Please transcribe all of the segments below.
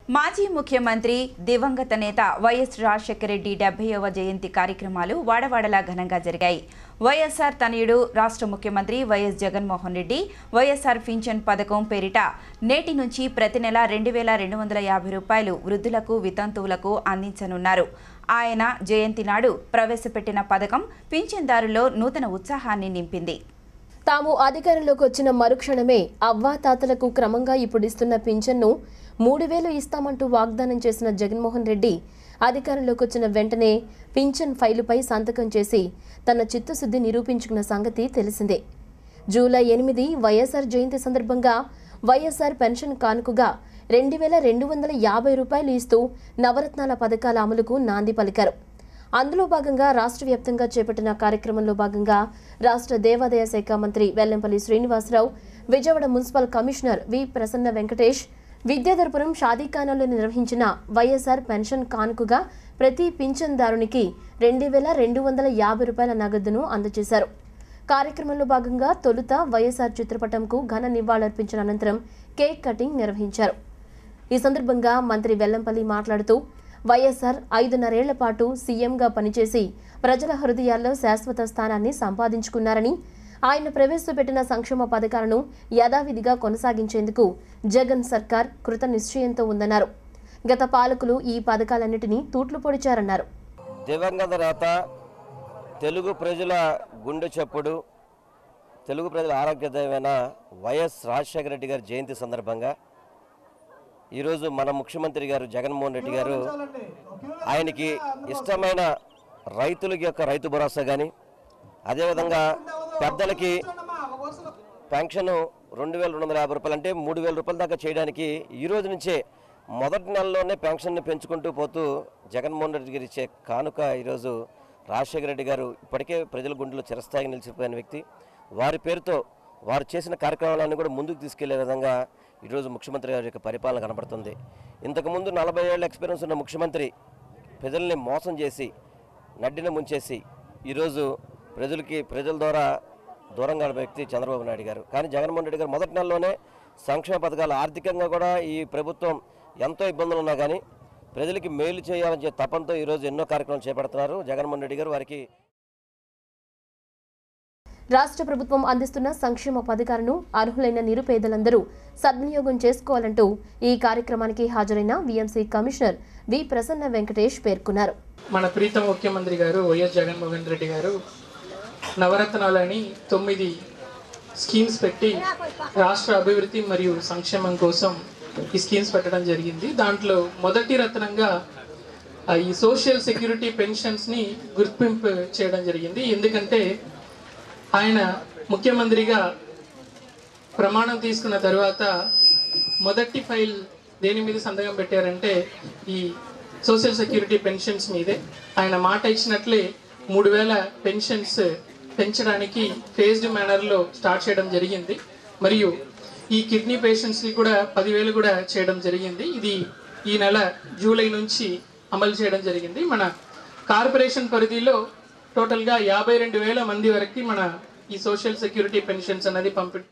మాజీ ముఖ్యమంత్రి దివంగత నేత వైఎస్ రాజశేఖర రెడ్డి డెబ్బైవ జయంతి కార్యక్రమాలు వాడవాడలా ఘనంగా జరిగాయి వైఎస్ఆర్ తనయుడు రాష్ట్ర ముఖ్యమంత్రి వైఎస్ జగన్మోహన్ రెడ్డి వైఎస్ఆర్ పింఛన్ పథకం పేరిట నేటి నుంచి ప్రతి నెల రెండు వేల రెండు వందల యాభై రూపాయలు వృద్ధులకు వితంతువులకు అందించనున్నారు ఆయన జయంతి నాడు ప్రవేశపెట్టిన పథకం పింఛన్దారుల్లో నూతన ఉత్సాహాన్ని నింపింది తాము అధికారంలోకి వచ్చిన మరుక్షణమే అవ్వాతాతలకు క్రమంగా ఇప్పుడు ఇస్తున్న పింఛన్ను మూడు వేలు ఇస్తామంటూ వాగ్దానం చేసిన జగన్మోహన్ రెడ్డి అధికారంలోకి వచ్చిన వెంటనే పింఛన్ ఫైలుపై సంతకం చేసి తన చిత్తశుద్ధి నిరూపించుకున్న సంగతి తెలిసిందే జూలై ఎనిమిది వైఎస్ఆర్ జయంతి సందర్భంగా వైఎస్ఆర్ పెన్షన్ కానుకగా రెండు వేల రెండు వందల యాభై రూపాయలు ఇస్తూ నవరత్నాల పథకాల అమలుకు నాంది పలికారు అందులో భాగంగా రాష్ట్ర వ్యాప్తంగా చేపట్టిన కార్యక్రమంలో భాగంగా రాష్ట్ర దేవాదాయ శాఖ మంత్రి Vellampalli Srinivasa Rao Vijayawada municipal commissioner V Prasanna Venkatesh Vidyadharapuram షాదీఖానాలో నిర్వహించిన వైఎస్ఆర్ పెన్షన్ కానుకగా ప్రతి పింఛన్దారునికి రెండు వేల రెండు వందల యాభై రూపాయల నగదును అందజేశారు కార్యక్రమంలో భాగంగా తొలుత వైఎస్ఆర్ చిత్రపటంకు ఘన నివాళులర్పించిన అనంతరం కేక్ కటింగ్ నిర్వహించారు ఈ సందర్భంగా మంత్రి వెల్లంపల్లి మాట్లాడుతూ వైఎస్ఆర్ ఐదున్నరేళ్ల పాటు సీఎంగా పనిచేసి ప్రజల హృదయాల్లో శాశ్వత స్థానాన్ని సంపాదించుకున్నారని ఆయన ప్రవేశపెట్టిన సంక్షేమ పథకాలను యథావిధిగా కొనసాగించేందుకు జగన్ సర్కార్ కృత నిశ్చయంతో ఉందన్నారు గత పాలకులు ఈ పథకాలన్నిటినీ తూట్లు పొడిచారన్నారు దివంగత నేత తెలుగు ప్రజల గుండె చప్పుడు తెలుగు ప్రజల ఆరోగ్యదైన వైఎస్ రాజశేఖర రెడ్డి గారి జయంతి సందర్భంగా ఈరోజు మన ముఖ్యమంత్రి గారు జగన్మోహన్ రెడ్డి గారు ఆయనకి ఇష్టమైన రైతులకి యొక్క రైతు భరోసా కానీ అదేవిధంగా పెద్దలకి పెన్షన్ రెండు వేల రెండు వందల యాభై రూపాయలు అంటే మూడు వేల రూపాయల దాకా చేయడానికి ఈ రోజు నుంచే మొదటి నెలలోనే పెన్షన్ని పెంచుకుంటూ పోతూ జగన్మోహన్ రెడ్డి గారు ఇచ్చే కానుక ఈరోజు రాజశేఖర రెడ్డి గారు ఇప్పటికే ప్రజల గుండెలో చిరస్థాయిగా నిలిచిపోయిన వ్యక్తి వారి పేరుతో వారు చేసిన కార్యక్రమాలన్నీ కూడా ముందుకు తీసుకెళ్లే విధంగా ఈరోజు ముఖ్యమంత్రి గారి యొక్క పరిపాలన కనబడుతుంది ఇంతకుముందు నలభై ఏళ్ళ ఎక్స్పీరియన్స్ ఉన్న ముఖ్యమంత్రి ప్రజల్ని మోసం చేసి నడ్డిన ముంచేసి ఈరోజు ప్రజలకి ప్రజల ద్వారా దూరంగా ఉన్న వ్యక్తి చంద్రబాబు నాయుడు గారు కానీ జగన్మోహన్ రెడ్డి గారు మొదటి నెలలోనే సంక్షేమ పథకాలు ఆర్థికంగా కూడా ఈ ప్రభుత్వం ఎంతో ఇబ్బందులు ఉన్నా కానీ ప్రజలకి మేలు చేయాలని చెప్పే తపంతో ఈరోజు ఎన్నో కార్యక్రమాలు చేపడుతున్నారు జగన్మోహన్ రెడ్డి గారు వారికి రాష్ట్ర ప్రభుత్వం అందిస్తున్న సంక్షేమ పథకాలను అర్హులైన నిరుపేదలందరూ సద్వినియోగం చేసుకోవాలంటూ ఈ కార్యక్రమానికి హాజరైన VMC commissioner V Prasanna Venkatesh పేర్కొన్నారు మన ప్రీతం ముఖ్యమంత్రి గారు వైఎస్ జగన్మోహన్ రెడ్డి గారు నవరత్నాలని తొమ్మిది స్కీమ్స్ పెట్టి రాష్ట్ర అభివృద్ధి మరియు సంక్షేమం కోసం ఈ స్కీమ్స్ పెట్టడం జరిగింది దాంట్లో మొదటి రత్నంగా ఆ, ఈ సోషల్ సెక్యూరిటీ పెన్షన్స్ని గుర్తింపు చేయడం జరిగింది ఎందుకంటే ఆయన ముఖ్యమంత్రిగా ప్రమాణం తీసుకున్న తర్వాత మొదటి ఫైల్ దేని మీద సంతకం పెట్టారంటే ఈ సోషల్ సెక్యూరిటీ పెన్షన్స్ మీదే ఆయన మాట ఇచ్చినట్లే మూడు వేల పెన్షన్స్ పెంచడానికి ఫేజ్డ్ మేనర్లో స్టార్ట్ చేయడం జరిగింది మరియు ఈ కిడ్నీ పేషెంట్స్కి కూడా పదివేలు కూడా చేయడం జరిగింది ఇది ఈ నెల జూలై నుంచి అమలు చేయడం జరిగింది మన కార్పొరేషన్ పరిధిలో టోటల్గా యాభై రెండు వేల మంది వరకు మన ఈ సోషల్ సెక్యూరిటీ పెన్షన్స్ అనేది పంపిణీ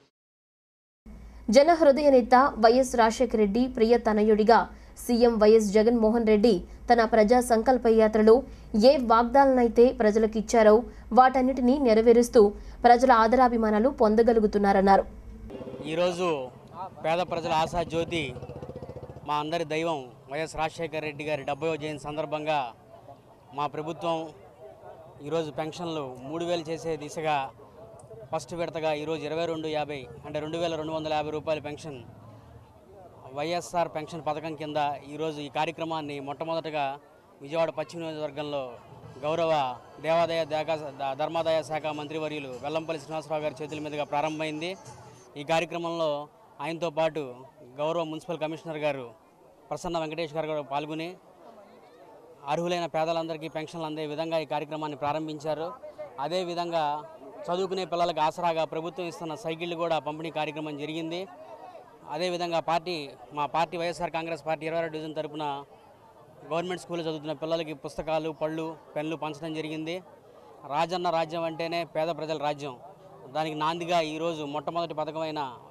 జన హృదయ నేత వైఎస్ రాజశేఖర రెడ్డి ప్రియ తనయుడిగా సీఎం వైఎస్ జగన్మోహన్ రెడ్డి తన ప్రజా సంకల్ప యాత్రలో ఏ వాగ్దానాలనైతే ప్రజలకు ఇచ్చారో వాటన్నిటినీ నెరవేరుస్తూ ప్రజల ఆదరాభిమానాలు పొందగలుగుతున్నారన్నారు ఈరోజు పేద ప్రజల ఆశా జ్యోతి మా అందరి దైవం వైఎస్ రాజశేఖర రెడ్డి గారి డెబ్బైవ జయంతి సందర్భంగా మా ప్రభుత్వం ఈరోజు పెన్షన్లు మూడు వేలు చేసే దిశగా ఫస్ట్ విడతగా ఈరోజు ఇరవై రెండు యాభై అంటే రెండు వేల రెండు వందల యాభై రూపాయల పెన్షన్ వైఎస్ఆర్ పెన్షన్ పథకం కింద ఈరోజు ఈ కార్యక్రమాన్ని మొట్టమొదటగా విజయవాడ పశ్చిమ నియోజకవర్గంలో గౌరవ దేవాదాయ దేగా ధర్మాదాయ శాఖ మంత్రివర్యులు వెల్లంపల్లి శ్రీనివాసరావు గారి చేతుల మీదుగా ప్రారంభమైంది ఈ కార్యక్రమంలో ఆయనతో పాటు గౌరవ మున్సిపల్ కమిషనర్ గారు ప్రసన్న వెంకటేష్ గారు కూడా పాల్గొని అర్హులైన పేదలందరికీ పెన్షన్లు అందే విధంగా ఈ కార్యక్రమాన్ని ప్రారంభించారు అదేవిధంగా చదువుకునే పిల్లలకు ఆసరాగా ప్రభుత్వం ఇస్తున్న సైకిళ్ళు కూడా పంపిణీ కార్యక్రమం జరిగింది అదేవిధంగా పార్టీ మా పార్టీ వైఎస్ఆర్ కాంగ్రెస్ పార్టీ ఇరవై ఆరు డివిజన్ తరపున గవర్నమెంట్ స్కూల్లో చదువుతున్న పిల్లలకి పుస్తకాలు పళ్ళు పెన్లు పంచడం జరిగింది రాజన్న రాజ్యం అంటేనే పేద ప్రజల రాజ్యం దానికి నాందిగా ఈరోజు మొట్టమొదటి పథకమైన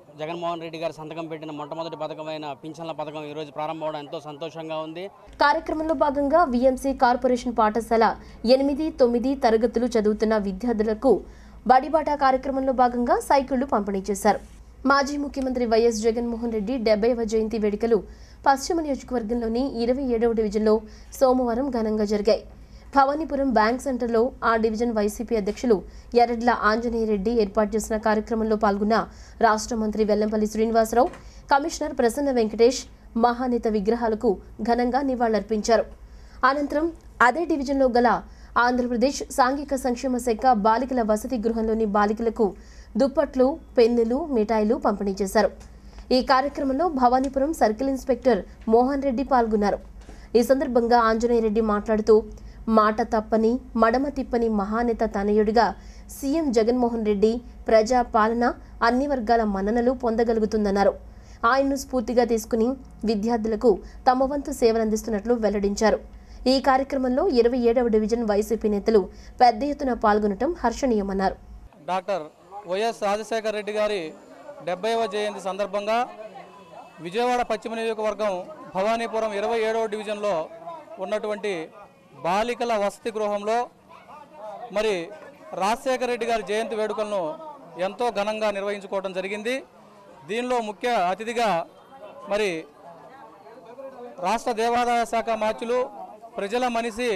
జగన్మోహన్ రెడ్డి గారు సంతకం పెట్టిన మొట్టమొదటి పథకమైన పింఛన్ల పథకం ఈరోజు ప్రారంభమవడం ఎంతో సంతోషంగా ఉంది కార్యక్రమంలో భాగంగా విఎంసీ కార్పొరేషన్ పాఠశాల ఎనిమిది తొమ్మిది తరగతులు చదువుతున్న విద్యార్థులకు బడిబాట కార్యక్రమంలో భాగంగా సైకిళ్లు పంపిణీ చేశారు మాజీ ముఖ్యమంత్రి వైఎస్ జగన్మోహన్ రెడ్డి డెబ్బైవ జయంతి వేడుకలు పశ్చిమ నియోజకవర్గంలోని ఇరవై ఏడవ డివిజన్లో సోమవారం ఘనంగా జరిగాయి భవానీపురం బ్యాంక్ సెంటర్లో ఆ డివిజన్ వైసీపీ అధ్యక్షులు ఎర్రడ్ల ఆంజనేయరెడ్డి ఏర్పాటు చేసిన కార్యక్రమంలో పాల్గొన్న రాష్ట్ర మంత్రి వెల్లంపల్లి శ్రీనివాసరావు కమిషనర్ ప్రసన్న వెంకటేష్ మహానేత విగ్రహాలకు ఘనంగా నివాళులర్పించారు అనంతరం అదే డివిజన్లో గల ఆంధ్రప్రదేశ్ సాంఘిక సంక్షేమ శాఖ బాలికల వసతి గృహంలోని బాలికలకు దుప్పట్లు పెన్నులు మిఠాయిలు పంపిణీ చేశారు ఈ కార్యక్రమంలో భవానీపురం సర్కిల్ ఇన్స్పెక్టర్ మోహన్ రెడ్డి పాల్గొన్నారు ఈ సందర్భంగా ఆంజనేయరెడ్డి మాట్లాడుతూ మాట తప్పని మడమ తిప్పని మహానేత తనయుడిగా సీఎం జగన్మోహన్ రెడ్డి ప్రజా పాలన అన్ని వర్గాల మన్ననలు పొందగలుగుతుందన్నారు ఆయన్ను స్ఫూర్తిగా తీసుకుని విద్యార్థులకు తమ వంతు సేవలందిస్తున్నట్లు వెల్లడించారు ఈ కార్యక్రమంలో ఇరవై ఏడవ డివిజన్ వైసీపీ నేతలు పెద్ద ఎత్తున పాల్గొనడం హర్షణీయమన్నారు డాక్టర్ వైఎస్ రాజశేఖర రెడ్డి గారి డెబ్బైవ జయంతి సందర్భంగా విజయవాడ పశ్చిమ నియోజకవర్గం భవానీపురం ఇరవై ఏడవ డివిజన్లో ఉన్నటువంటి బాలికల వసతి గృహంలో మరి రాజశేఖర రెడ్డి గారి జయంతి వేడుకలను ఎంతో ఘనంగా నిర్వహించుకోవడం జరిగింది దీనిలో ముఖ్య అతిథిగా మరి రాష్ట్ర దేవాదాయ శాఖ మార్చులు ప్రజల మనిషి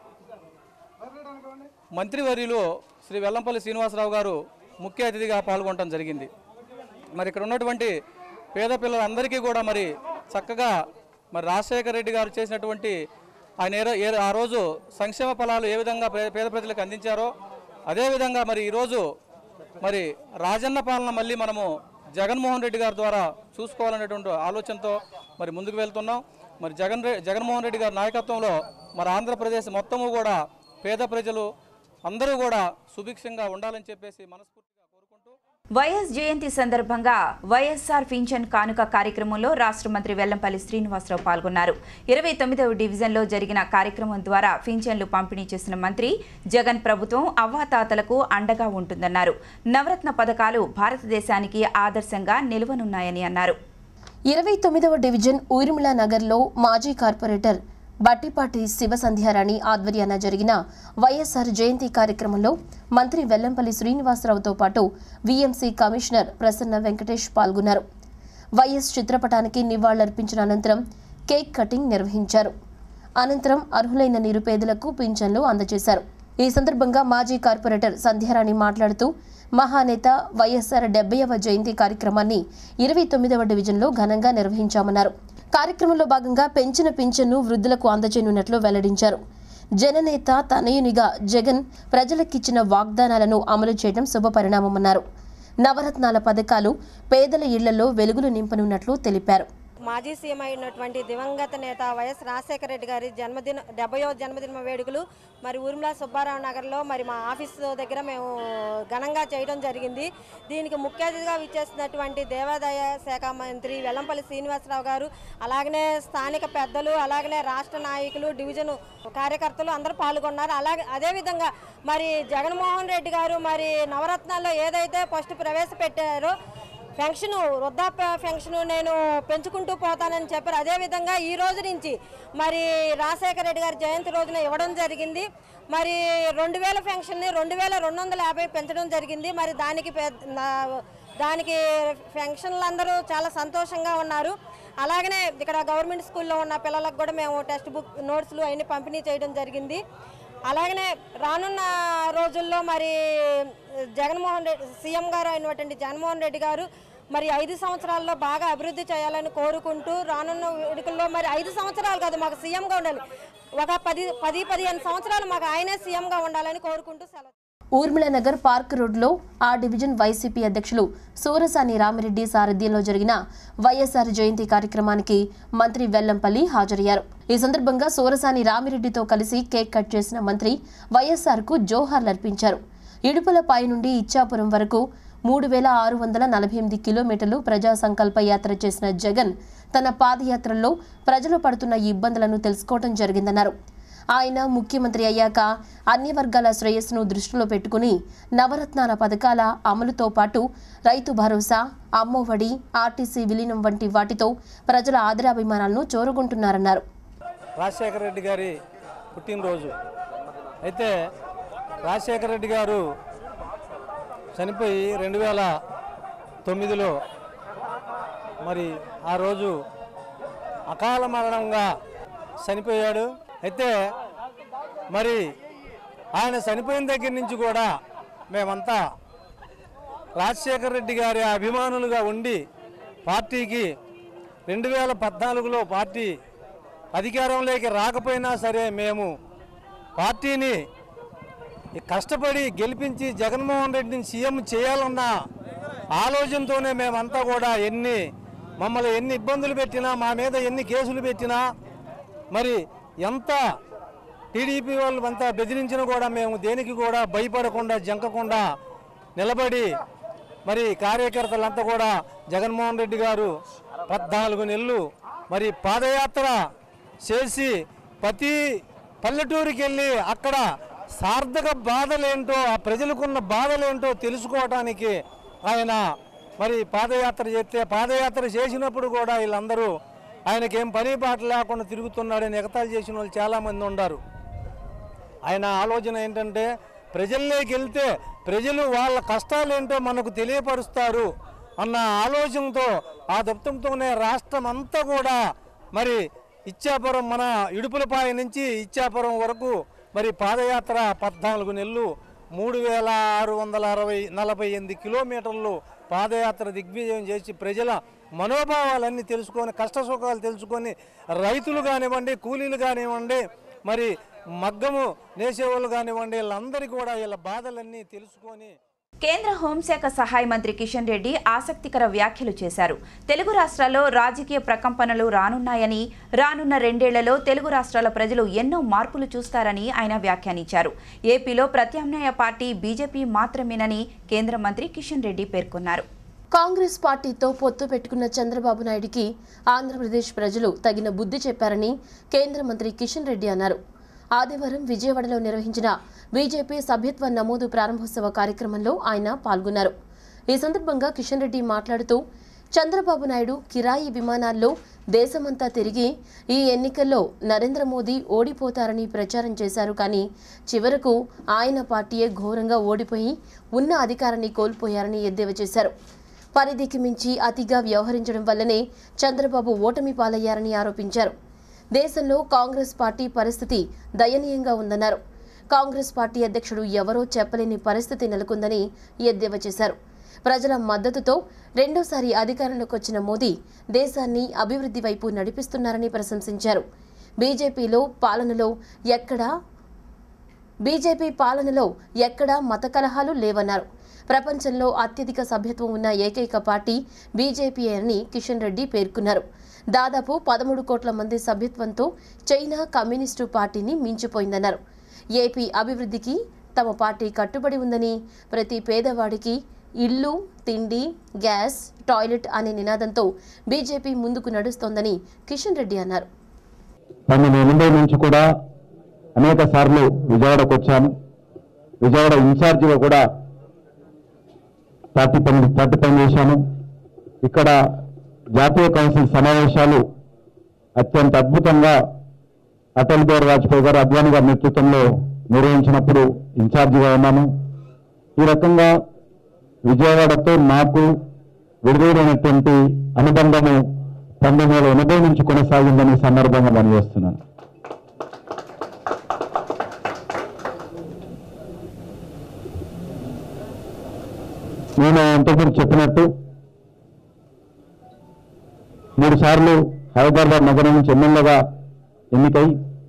మంత్రివర్యులు శ్రీ వెల్లంపల్లి శ్రీనివాసరావు గారు ముఖ్య అతిథిగా పాల్గొనడం జరిగింది మరి ఇక్కడ ఉన్నటువంటి పేద పిల్లలందరికీ కూడా మరి చక్కగా మరి రాజశేఖర రెడ్డి గారు చేసినటువంటి ఆయన ఏ రో- ఏ ఆ రోజు సంక్షేమ ఫలాలు ఏ విధంగా పే- పేద ప్రజలకు అందించారో అదేవిధంగా మరి ఈరోజు మరి రాజన్న పాలన మళ్ళీ మనము జగన్మోహన్ రెడ్డి గారి ద్వారా చూసుకోవాలనేటువంటి ఆలోచనతో మరి ముందుకు వెళ్తున్నాం మరి జగన్ రె జగన్మోహన్ రెడ్డి గారి నాయకత్వంలో మరి ఆంధ్రప్రదేశ్ మొత్తము కూడా పేద ప్రజలు అందరూ కూడా సుభిక్షంగా ఉండాలని చెప్పేసి మనస్ఫూర్తిగా కోరుకుంటూ వైఎస్ జయంతి సందర్భంగా వైఎస్ఆర్ పింఛన్ కానుక కార్యక్రమంలో రాష్ట్ర మంత్రి వెల్లంపల్లి శ్రీనివాసరావు పాల్గొన్నారు ఇరవై తొమ్మిదవ డివిజన్లో జరిగిన కార్యక్రమం ద్వారా పింఛన్లు పంపిణీ చేసిన మంత్రి జగన్ ప్రభుత్వం అవ్వాతాతలకు అండగా ఉంటుందన్నారు నవరత్న పథకాలు భారతదేశానికి ఆదర్శంగా నిలువనున్నాయని అన్నారు ఇరవై తొమ్మిదవ డివిజన్ ఊర్మిళ నగర్లో మాజీ కార్పొరేటర్ బట్టిపాటి శివసంధ్యారాణి ఆధ్వర్యాన జరిగిన వైఎస్ఆర్ జయంతి కార్యక్రమంలో మంత్రి వెల్లంపల్లి శ్రీనివాసరావుతో పాటు వీఎంసీ కమిషనర్ ప్రసన్న వెంకటేష్ పాల్గొన్నారు వైఎస్ చిత్రపటానికి నివాళులర్పించిన అనంతరం కేక్ కటింగ్ నిర్వహించారు అనంతరం అర్హులైన నిరుపేదలకు పింఛన్లు అందజేశారు ఈ సందర్భంగా మాజీ కార్పొరేటర్ సంధ్యారాణి మాట్లాడుతూ మహానేత వైఎస్ఆర్ డెబ్బైవ జయంతి కార్యక్రమాన్ని ఇరవై తొమ్మిదవ డివిజన్లో ఘనంగా నిర్వహించామన్నారు కార్యక్రమంలో భాగంగా పెంచిన పింఛన్ను వృద్ధులకు అందజేయనున్నట్లు వెల్లడించారు జననేత తనయునిగా జగన్ ప్రజలకిచ్చిన వాగ్దానాలను అమలు చేయడం శుభపరిణామమన్నారు నవరత్నాల పథకాలు పేదల ఇళ్లలో వెలుగులు నింపనున్నట్లు తెలిపారు మాజీ సీఎం అయినటువంటి దివంగత నేత వైఎస్ రాజశేఖర రెడ్డి గారి జన్మదిన డెబ్బయో జన్మదిన వేడుకలు మరి ఊర్మిళ సుబ్బారావు నగర్లో మరి మా ఆఫీసు దగ్గర మేము ఘనంగా చేయడం జరిగింది దీనికి ముఖ్య అతిథిగా విచ్చేసినటువంటి దేవాదాయ శాఖ మంత్రి వెల్లంపల్లి శ్రీనివాసరావు గారు అలాగనే స్థానిక పెద్దలు అలాగనే రాష్ట్ర నాయకులు డివిజన్ కార్యకర్తలు అందరూ పాల్గొన్నారు అలాగే అదేవిధంగా మరి జగన్మోహన్ రెడ్డి గారు మరి నవరత్నాల్లో ఏదైతే ఫస్ట్ ప్రవేశపెట్టారో పెన్షన్ వృద్ధాప్య పెన్షన్ నేను పెంచుకుంటూ పోతానని చెప్పారు అదేవిధంగా ఈ రోజు నుంచి మరి రాజశేఖర రెడ్డి గారి జయంతి రోజున ఇవ్వడం జరిగింది మరి రెండు వేల పెన్షన్ని రెండు వేల రెండు వందల యాభై పెంచడం జరిగింది మరి దానికి పెద్ద- నా- దానికి పెన్షన్లు అందరూ చాలా సంతోషంగా ఉన్నారు అలాగనే ఇక్కడ గవర్నమెంట్ స్కూల్లో ఉన్న పిల్లలకు కూడా మేము టెక్స్ట్ బుక్ నోట్స్లు అవన్నీ పంపిణీ చేయడం జరిగింది అలాగనే రానున్న రోజుల్లో మరి జగన్మోహన్ రెడ్డి సీఎం గారు అయినటువంటి జగన్మోహన్ రెడ్డి గారు మరి ఐదు సంవత్సరాల్లో బాగా అభివృద్ధి చేయాలని కోరుకుంటూ రానున్న వేడుకల్లో మరి ఐదు సంవత్సరాలు కాదు మాకు సీఎంగా ఉండాలి ఒక పది పది పదిహేను సంవత్సరాలు మాకు ఆయనే సీఎంగా ఉండాలని కోరుకుంటూ సెలవు ఊర్మిళ నగర్ పార్క్ రోడ్లో ఆ డివిజన్ వైసీపీ అధ్యక్షులు సూరసాని రామిరెడ్డి సారథ్యంలో జరిగిన వైఎస్ఆర్ జయంతి కార్యక్రమానికి మంత్రి వెల్లంపల్లి హాజరయ్యారు ఈ సందర్భంగా సూరసాని రామిరెడ్డితో కలిసి కేక్ కట్ చేసిన మంత్రి వైఎస్ఆర్కు జోహార్లర్పించారు ఇడుపులపాయ నుండి ఇచ్చాపురం వరకు మూడు వేల ఆరు వందల నలభై ఎనిమిది కిలోమీటర్లు ప్రజా సంకల్ప యాత్ర చేసిన జగన్ తన పాదయాత్రల్లో ప్రజలు పడుతున్న ఇబ్బందులను తెలుసుకోవడం జరిగిందన్నారు ఆయన ముఖ్యమంత్రి అయ్యాక అన్ని వర్గాల శ్రేయస్సును దృష్టిలో పెట్టుకుని నవరత్నాల పథకాల అమలుతో పాటు రైతు భరోసా అమ్మఒడి ఆర్టీసీ విలీనం వంటి వాటితో ప్రజల ఆదరాభిమానాలను చూరగొంటున్నారన్నారు రాజశేఖర రెడ్డి గారి పుట్టినరోజు అయితే రాజశేఖర రెడ్డి గారు చనిపోయి రెండు వేల తొమ్మిదిలో మరి ఆ రోజు అకాల మరణంగా చనిపోయాడు అయితే మరి ఆయన చనిపోయిన దగ్గర నుంచి కూడా మేమంతా రాజశేఖర రెడ్డి గారి అభిమానులుగా ఉండి పార్టీకి రెండు వేల పద్నాలుగులో పార్టీ అధికారంలోకి రాకపోయినా సరే మేము పార్టీని కష్టపడి గెలిపించి జగన్మోహన్ రెడ్డిని సీఎం చేయాలన్న ఆలోచనతోనే మేమంతా కూడా ఎన్ని మమ్మల్ని ఎన్ని ఇబ్బందులు పెట్టినా మా మీద ఎన్ని కేసులు పెట్టినా మరి ఎంత టీడీపీ వాళ్ళు అంతా బెదిరించినా కూడా మేము దేనికి కూడా భయపడకుండా జంకకుండా నిలబడి మరి కార్యకర్తలంతా కూడా జగన్మోహన్ రెడ్డి గారు పద్నాలుగు నెలలు మరి పాదయాత్ర చేసి ప్రతి పల్లెటూరికి వెళ్ళి అక్కడ సార్థక బాధలేంటో ఆ ప్రజలకున్న బాధలేంటో తెలుసుకోవటానికి ఆయన మరి పాదయాత్ర చేస్తే పాదయాత్ర చేసినప్పుడు కూడా వీళ్ళందరూ ఆయనకేం పని పాట లేకుండా తిరుగుతున్నాడని ఎగతాళి చేసిన వాళ్ళు చాలామంది ఉన్నారు ఆయన ఆలోచన ఏంటంటే ప్రజల్లోకి వెళ్తే ప్రజలు వాళ్ళ కష్టాలేంటో మనకు తెలియపరుస్తారు అన్న ఆలోచనతో ఆ దప్తంతోనే రాష్ట్రం అంతా కూడా మరి ఇచ్చాపురం మన ఇడుపులపాయ నుంచి ఇచ్చాపురం వరకు మరి పాదయాత్ర పద్నాలుగు నెలలు మూడు వేల ఆరు వందల అరవై నలభై ఎనిమిది కిలోమీటర్లు పాదయాత్ర దిగ్విజయం చేసి ప్రజల మనోభావాలన్నీ తెలుసుకొని కష్ట సుఖాలు తెలుసుకొని రైతులు కానివ్వండి కూలీలు కానివ్వండి మరి మగ్గము నేసేవాళ్ళు కానివ్వండి వీళ్ళందరికీ కూడా వీళ్ళ బాధలన్నీ తెలుసుకొని కేంద్ర హోంశాఖ సహాయ మంత్రి కిషన్ రెడ్డి ఆసక్తికర వ్యాఖ్యలు చేశారు తెలుగు రాష్ట్రాల్లో రాజకీయ ప్రకంపనలు రానున్నాయని రానున్న రెండేళ్లలో తెలుగు రాష్ట్రాల ప్రజలు ఎన్నో మార్పులు చూస్తారని ఆయన వ్యాఖ్యానించారు ఏపీలో ప్రత్యామ్నాయ పార్టీ బీజేపీ మాత్రమేనని కేంద్ర మంత్రి కిషన్ రెడ్డి పేర్కొన్నారు కాంగ్రెస్ పార్టీతో పొత్తు పెట్టుకున్న చంద్రబాబు నాయుడికి ఆంధ్రప్రదేశ్ ప్రజలు తగిన బుద్ధి చెప్పారని కేంద్ర మంత్రి కిషన్ రెడ్డి అన్నారు ఆదివారం విజయవాడలో నిర్వహించిన బీజేపీ సభ్యత్వ నమోదు ప్రారంభోత్సవ కార్యక్రమంలో ఆయన పాల్గొన్నారు ఈ సందర్భంగా కిషన్ రెడ్డి మాట్లాడుతూ చంద్రబాబు నాయుడు కిరాయి విమానాల్లో దేశమంతా తిరిగి ఈ ఎన్నికల్లో నరేంద్ర మోదీ ఓడిపోతారని ప్రచారం చేశారు కానీ చివరకు ఆయన పార్టీయే ఘోరంగా ఓడిపోయి ఉన్న అధికారాన్ని కోల్పోయారని ఎద్దేవా చేశారు పరిధికి మించి అతిగా వ్యవహరించడం వల్లనే చంద్రబాబు ఓటమి పాలయ్యారని ఆరోపించారు దేశంలో కాంగ్రెస్ పార్టీ పరిస్థితి దయనీయంగా ఉందన్నారు కాంగ్రెస్ పార్టీ అధ్యక్షుడు ఎవరో చెప్పలేని పరిస్థితి నెలకొందని ఎద్దేవా చేశారు ప్రజల మద్దతుతో రెండోసారి అధికారంలోకి వచ్చిన మోదీ దేశాన్ని అభివృద్ధి వైపు నడిపిస్తున్నారని ప్రశంసించారు బీజేపీలో పాలనలో ఎక్కడా బీజేపీ పాలనలో ఎక్కడా మత కలహాలు లేవన్నారు ప్రపంచంలో అత్యధిక సభ్యత్వం ఉన్న ఏకైక పార్టీ బీజేపీ అని కిషన్ రెడ్డి పేర్కొన్నారు దాదాపు పదమూడు కోట్ల మంది సభ్యత్వంతో చైనా కమ్యూనిస్టు పార్టీని మించిపోయిందన్నారు ఏపీ అభివృద్ధికి తమ పార్టీ కట్టుబడి ఉందని ప్రతి పేదవాడికి ఇల్లు తిండి గ్యాస్ టాయిలెట్ అనే నినాదంతో బీజేపీ ముందుకు నడుస్తోందని కిషన్ రెడ్డి అన్నారు పన్నెండు ఎనిమిది నుంచి కూడా అనేక సార్లు విజయవాడకు వచ్చాను విజయవాడ ఇన్ఛార్జిగా కూడా పార్టీ పని పార్టీ పని చేశాను ఇక్కడ జాతీయ కౌన్సిల్ సమావేశాలు అత్యంత అద్భుతంగా అటల్ బిహారీ వాజ్పేయి గారు అద్వానీ గారి నేతృత్వంలో నిర్వహించినప్పుడు ఇన్ఛార్జిగా ఉన్నాను ఈ రకంగా విజయవాడతో నాకు విడుదలైనటువంటి అనుబంధము పంతొమ్మిది వందల ఎనభై నుంచి కొనసాగిందని ఈ సందర్భంగా పనిచేస్తున్నాను నేను ఇంతకుముందు చెప్పినట్టు మూడు సార్లు హైదరాబాద్ నగరం నుంచి ఎమ్మెల్యేగా ఎన్నికై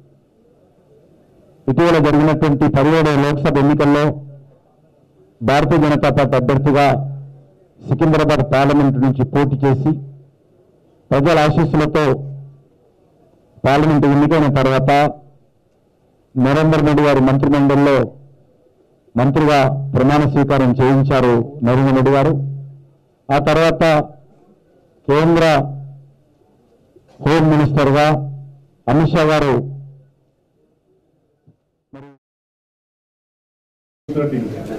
ఇటీవల జరిగినటువంటి పదిహేడవ లోక్సభ ఎన్నికల్లో భారతీయ జనతా పార్టీ అభ్యర్థిగా సికింద్రాబాద్ పార్లమెంటు నుంచి పోటీ చేసి ప్రజల ఆశీస్సులతో పార్లమెంటు ఎన్నికైన తర్వాత నరేంద్ర మోడీ గారి మంత్రిమండలిలో మంత్రిగా ప్రమాణ స్వీకారం చేయించారు నరేంద్ర మోడీ గారు ఆ తర్వాత కేంద్ర హోమ్ మినిస్టర్గా అమిత్ షా గారు తోటి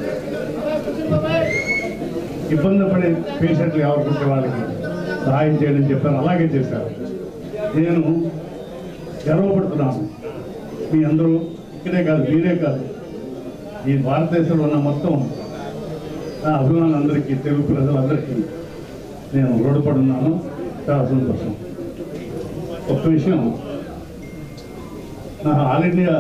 ఇబ్బంది పడే పేషెంట్లు ఎవరికి వాళ్ళకి సహాయం చేయడం చెప్పారు అలాగే చేశారు నేను గర్వపడుతున్నాను మీ అందరూ ఇక్కడే కాదు మీరే కాదు ఈ భారతదేశంలో ఉన్న మొత్తం నా అభిమానులందరికీ తెలుగు ప్రజలందరికీ నేను రుణపడున్నాను చాలా సంతోషం ఒక్క విషయం నా all India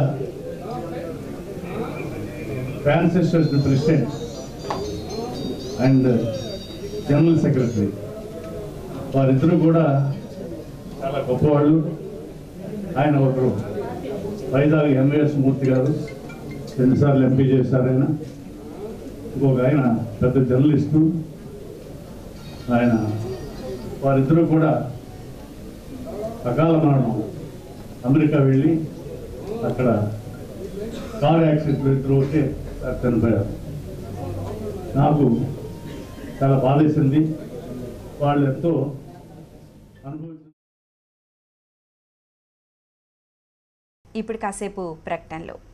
fan sisters president and general secretary వారిద్దరూ కూడా చాలా గొప్పవాళ్ళు ఆయన ఒకరు వైజాగ్ ఎంఏఎస్ మూర్తి గారు రెండుసార్లు ఎంపీ చేశారు ఆయన ఇంకొక ఆయన పెద్ద జర్నలిస్టు ఆయన వారిద్దరూ కూడా అకాల మరణం అమెరికా వెళ్ళి అక్కడ కారు యాక్సిడెంట్లో ఇద్దరు ఒకే చనిపోయారు నాకు చాలా బాధేసింది వాళ్ళు ఎంతో అనుభవించారు ఇప్పుడు కాసేపు ప్రకటనలు